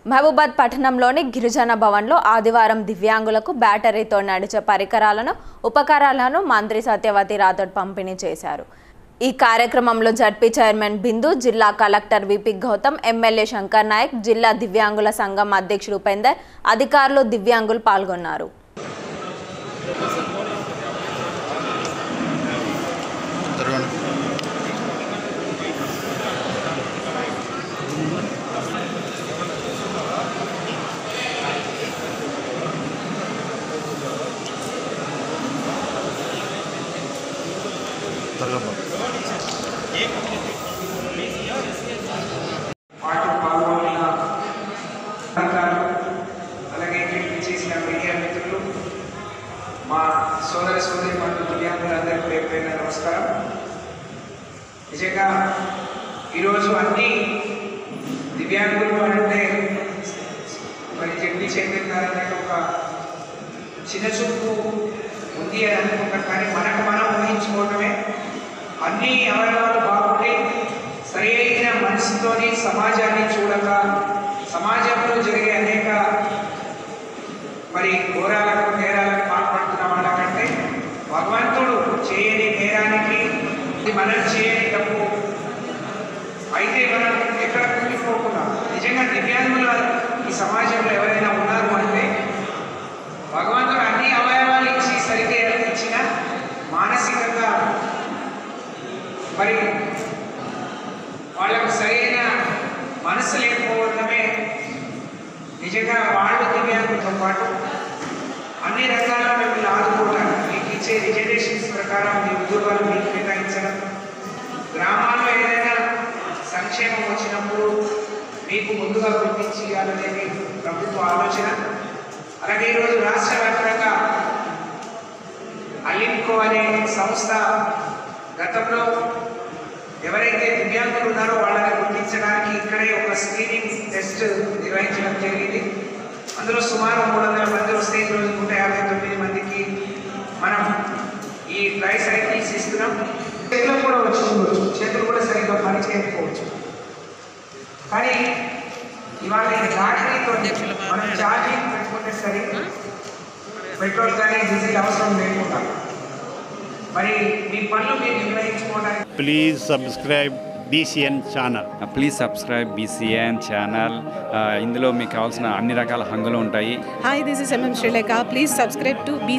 మహబూబాద్ పట్టణంలోని గిరిజన భవన్లో ఆదివారం దివ్యాంగులకు బ్యాటరీతో నడిచే పరికరాలను ఉపకరాలను మంత్రి సత్యవతి రాథోడ్ పంపిణీ చేశారు ఈ కార్యక్రమంలో జడ్పీ చైర్మన్ బిందు జిల్లా collector VP Gautam MLA Shankar Naik జిల్లా దివ్యాంగుల సంఘం అధ్యక్షుడు ఉపేందర్ అధికారులు దివ్యాంగులు పాల్గొన్నారు పాటు పాల్గొన్న అధికారులు అలాగే ఇక్కడికి చేసిన మీడియా మిత్రులు మా సోదర సోదరి మండలి దివ్యాంగులందరికీ పేరు పేరున నమస్కారం నిజంగా ఈరోజు అన్ని దివ్యాంగులు అంటే మరి జడ్పీ చైర్మన్ గారు అనేది ఒక చిన్న చూపు ఉంది అని అనుకుంటాం కానీ మనకు మనం ఊహించుకోవటమే అన్ని అవయవాలు బాగుండి సరి అయిన మనసుతోని సమాజాన్ని చూడక సమాజంలో జరిగే అనేక మరి ఘోరాలకు నేరాలకు పాల్పడుతున్న వాళ్ళకంటే భగవంతుడు చేయని నేరానికి ఇది మనం చేయని తప్పు అయితే మనం ఎక్కడ కుంగిపోకుండా నిజంగా దివ్యాంగుల ఈ సమాజంలో ఎవరైనా ఉన్నారు అంటే భగవంతుడు అన్ని అవయవాలు ఇచ్చి సరిగ్గా ఇచ్చిన మానసికంగా మరి వాళ్ళకు సరైన మనసు లేకపోవడమే నిజంగా వాళ్ళు దివ్యాంగులతో పాటు అన్ని రంగాల్లో మిమ్మల్ని ఆదుకోవడానికి మీకు ఇచ్చే రిజర్వేషన్స్ ప్రకారం మీ ఉద్యోగాలు మీకు కేటాయించడం గ్రామాల్లో ఏదైనా సంక్షేమం వచ్చినప్పుడు మీకు ముందుగా గుర్తించి ఇవ్వాలనేది ప్రభుత్వ ఆలోచన అలాగే ఈరోజు రాష్ట్ర వ్యాప్తంగా అలింకో అనే సంస్థ గతంలో ఎవరైతే దివ్యాంగులు ఉన్నారో వాళ్ళని గుర్తించడానికి ఇక్కడే ఒక స్క్రీనింగ్ టెస్ట్ నిర్వహించడం జరిగింది అందులో సుమారు మూడు వందల మంది వస్తే ఈరోజు నూట యాభై తొమ్మిది మందికి మనం ఈ ట్రై సైకిల్స్ ఇస్తున్నాం చేతులు కూడా వచ్చి ఉండొచ్చు చేతులు కూడా సరిగ్గా పని చేయకపోవచ్చు కానీ ఇవాళ ఈ బ్యాటరీతో మనం ఛార్జింగ్ పెట్టుకుంటే సరే పెట్రోల్ కానీ డీజిల్ అవసరం లేకుండా మరి మీ పనులు మీరు నిర్వహించుకోవడానికి please subscribe BCN channel. Please subscribe BCN channel ఇందులో మీకు కావాల్సిన అన్ని రకాల హంగులు ఉంటాయి Hi, this is MM Sri Lanka. Please subscribe to